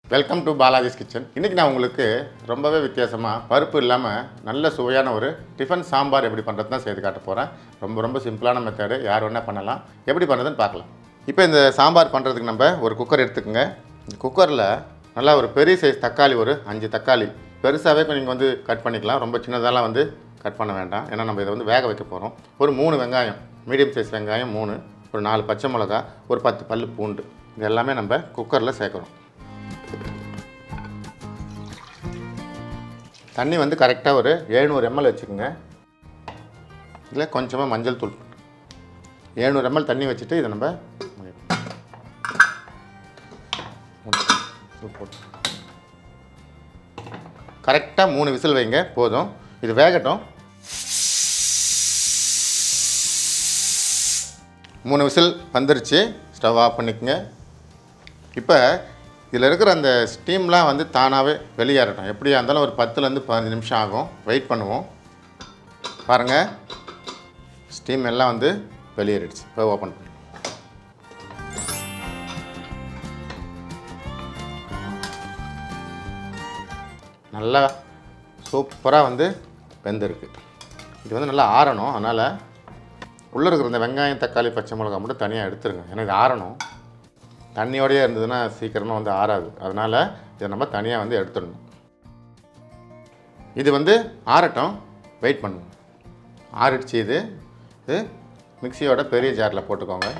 welcome to Balaji's kitchen இன்றைக்கி நான் உங்களுக்கு ரொம்பவே வித்தியாசமாக பருப்பு இல்லாமல் நல்ல சுவையான ஒரு டிஃபன் சாம்பார் எப்படி பண்ணுறது தான் செய்து காட்ட போகிறேன் ரொம்ப ரொம்ப சிம்பிளான மெத்தடு யார் வேணால் பண்ணலாம் எப்படி பண்ணுறதுன்னு பார்க்கலாம் இப்போ இந்த சாம்பார் பண்ணுறதுக்கு நம்ம ஒரு குக்கர் எடுத்துக்கோங்க இந்த குக்கரில் நல்லா ஒரு பெரிய சைஸ் தக்காளி ஒரு அஞ்சு தக்காளி பெருசாகவே நீங்கள் வந்து கட் பண்ணிக்கலாம் ரொம்ப சின்னதெல்லாம் வந்து கட் பண்ண வேண்டாம் ஏன்னா நம்ம இதை வந்து வேக வைக்க போகிறோம் ஒரு மூணு வெங்காயம் மீடியம் சைஸ் வெங்காயம் மூணு ஒரு நாலு பச்சை மிளகா ஒரு பத்து பல் பூண்டு இது எல்லாமே நம்ம குக்கரில் சேர்க்குறோம் தண்ணி வந்து கரெக்டாக ஒரு எழுநூறு எம்எல் வச்சுக்கோங்க இதில் கொஞ்சமாக மஞ்சள் தூள் எழுநூறு எம்எல் தண்ணி வச்சுட்டு இதை நம்ம கரெக்டாக மூணு விசில் வைங்க போதும் இது வேகட்டும் மூணு விசில் வந்துருச்சு ஸ்டவ் ஆஃப் பண்ணிக்கோங்க இப்போ இதில் இருக்கிற அந்த ஸ்டீம்லாம் வந்து தானாகவே வெளியேறட்டும் எப்படியா இருந்தாலும் ஒரு பத்துலேருந்து பதினஞ்சு நிமிஷம் ஆகும் வெயிட் பண்ணுவோம் பாருங்கள் ஸ்டீம் எல்லாம் வந்து வெளியேறிடுச்சு இப்போ ஓப்பன் பண்ணி நல்லா சூப்பராக வந்து வெந்திருக்கு இது வந்து நல்லா ஆறணும் அதனால் உள்ளே இருக்கிற இந்த வெங்காயம் தக்காளி பச்சை மிளகாய் மட்டும் தனியாக எடுத்துருங்க ஏன்னா இது ஆறணும் தண்ணியோடயே இருந்ததுன்னா சீக்கிரமாக வந்து ஆறாது அதனால் இதை நம்ம தனியாக வந்து எடுத்துடணும் இது வந்து ஆறட்டும் வெயிட் பண்ணுவோம் ஆறிடுச்சு இது இது மிக்சியோட பெரிய ஜாரில் போட்டுக்கோங்க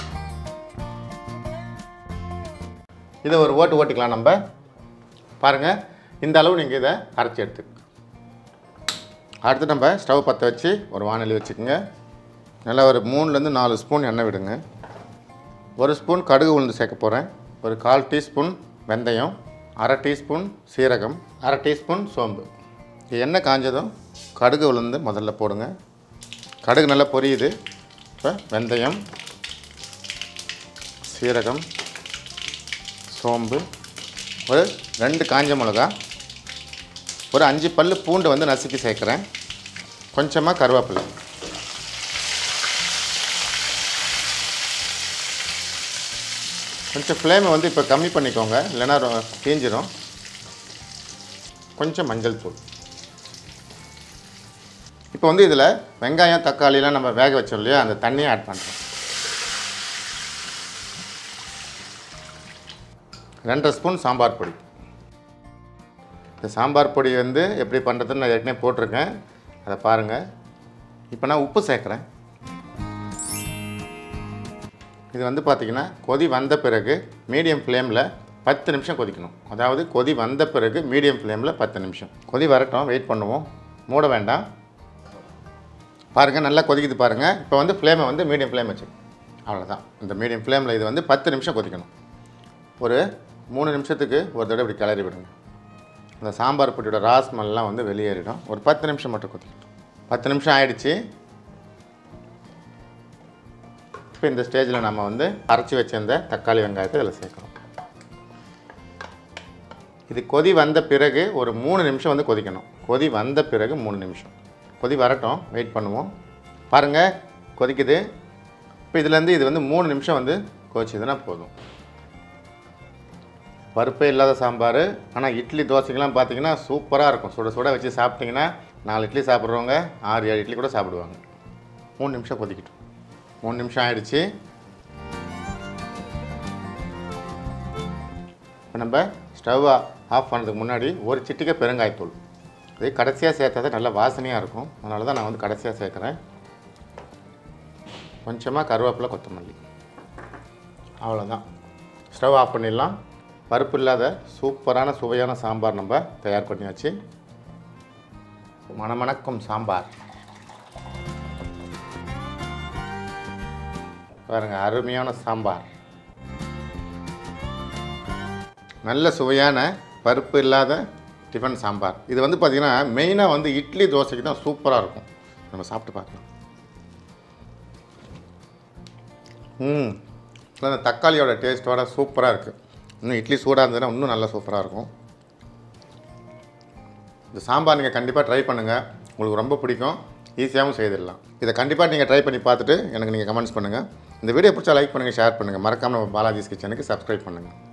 இதை ஒரு ஓட்டு ஓட்டிக்கலாம் நம்ம பாருங்கள் இந்த அளவு நீங்கள் இதை அரைச்சி எடுத்துக்க அடுத்து நம்ம ஸ்டவ் பற்ற வச்சு ஒரு வானொலி வச்சுக்கோங்க நல்லா ஒரு மூணுலேருந்து நாலு ஸ்பூன் எண்ணெய் விடுங்க ஒரு ஸ்பூன் கடுகு உளுந்து சேர்க்க போகிறேன் ஒரு கால் டீஸ்பூன் வெந்தயம் அரை டீஸ்பூன் சீரகம் அரை டீஸ்பூன் சோம்பு இது எண்ணெய் காஞ்சதும் கடுகு உளுந்து முதல்ல போடுங்க கடுகு நல்லா பொரியுது இப்போ வெந்தயம் சீரகம் சோம்பு ஒரு ரெண்டு காஞ்ச மிளகா ஒரு அஞ்சு பல்லு பூண்டு வந்து நசுக்கி சேர்க்குறேன் கொஞ்சமாக கருவேப்பிலை கொஞ்சம் ஃப்ளேமை வந்து இப்போ கம்மி பண்ணிக்கோங்க இல்லைன்னா ரொ- தீஞ்சிரும் கொஞ்சம் மஞ்சள் தூள் இப்போ வந்து இதில் வெங்காயம் தக்காளிலாம் நம்ம வேக வச்சோம் இல்லையா அந்த தண்ணியை ஆட் பண்ணுறோம் ரெண்டரை ஸ்பூன் சாம்பார் பொடி இந்த சாம்பார் பொடி வந்து எப்படி பண்ணுறதுன்னு நான் ஏற்கனவே போட்டிருக்கேன் அதை பாருங்கள் இப்போ நான் உப்பு சேர்க்குறேன் இது வந்து பார்த்திங்கன்னா கொதி வந்த பிறகு மீடியம் ஃப்ளேமில் பத்து நிமிஷம் கொதிக்கணும் அதாவது கொதி வந்த பிறகு மீடியம் ஃப்ளேமில் பத்து நிமிஷம் கொதி வரட்டும் வெயிட் பண்ணுவோம் மூட வேண்டாம் பாருங்கள் நல்லா கொதிக்குது பாருங்கள் இப்போ வந்து ஃப்ளேமை வந்து மீடியம் ஃப்ளேம் வச்சு அவ்வளோதான் இந்த மீடியம் ஃப்ளேமில் இது வந்து பத்து நிமிஷம் கொதிக்கணும் ஒரு மூணு நிமிஷத்துக்கு ஒரு தடவை இப்படி கிளறி விடுங்க அந்த சாம்பார் பொடியோட ராஸ்மெல்லாம் வந்து வெளியேறிடும் ஒரு பத்து நிமிஷம் மட்டும் கொதிக்கட்டும் பத்து நிமிஷம் ஆயிடுச்சு இப்போ இந்த ஸ்டேஜில் நம்ம வந்து அரைச்சி வச்சிருந்த தக்காளி வெங்காயத்தை இதில் சேர்க்குறோம் இது கொதி வந்த பிறகு ஒரு மூணு நிமிஷம் வந்து கொதிக்கணும் கொதி வந்த பிறகு மூணு நிமிஷம் கொதி வரட்டும் வெயிட் பண்ணுவோம் பாருங்கள் கொதிக்குது இப்போ இதுலேருந்து இது வந்து மூணு நிமிஷம் வந்து கொதிச்சதுன்னா போதும் பருப்பே இல்லாத சாம்பார் ஆனால் இட்லி தோசைக்கெல்லாம் பார்த்தீங்கன்னா சூப்பராக இருக்கும் சுட சுட வச்சு சாப்பிட்டிங்கன்னா நாலு இட்லி சாப்பிட்றவங்க ஆறு ஏழு இட்லி கூட சாப்பிடுவாங்க மூணு நிமிஷம் கொதிக்கட்டும் மூணு நிமிஷம் ஆயிடுச்சு இப்போ நம்ம ஸ்டவ் ஆஃப் பண்ணுறதுக்கு முன்னாடி ஒரு சிட்டிக்கை பெருங்காயத்தூள் இது கடைசியாக சேர்த்தா தான் நல்லா வாசனையாக இருக்கும் அதனால தான் நான் வந்து கடைசியாக சேர்க்குறேன் கொஞ்சமாக கருவேப்பிலை கொத்தமல்லி அவ்வளோதான் ஸ்டவ் ஆஃப் பண்ணிடலாம் பருப்பு இல்லாத சூப்பரான சுவையான சாம்பார் நம்ம தயார் பண்ணியாச்சு மணமணக்கும் சாம்பார் பாருங்க அருமையான சாம்பார் நல்ல சுவையான பருப்பு இல்லாத டிஃபன் சாம்பார் இது வந்து பார்த்திங்கன்னா மெயினாக வந்து இட்லி தோசைக்கு தான் சூப்பராக இருக்கும் நம்ம சாப்பிட்டு பார்க்கலாம் ம் அந்த தக்காளியோட டேஸ்ட்டோட சூப்பராக இருக்குது இன்னும் இட்லி சூடாக இருந்ததுன்னா இன்னும் நல்லா சூப்பராக இருக்கும் இந்த சாம்பார் நீங்கள் கண்டிப்பாக ட்ரை பண்ணுங்கள் உங்களுக்கு ரொம்ப பிடிக்கும் ஈஸியாகவும் செய்திடலாம் இதை கண்டிப்பாக நீங்கள் ட்ரை பண்ணி பார்த்துட்டு எனக்கு நீங்கள் கமெண்ட்ஸ் பண்ணுங்கள் இந்த வீடியோ பிடிச்சா லைக் பண்ணுங்கள் ஷேர் பண்ணுங்கள் மறக்காமல் நம்ம பாலாஜிஸ் கிச்சனுக்கு சப்ஸ்கிரைப் பண்ணுங்கள்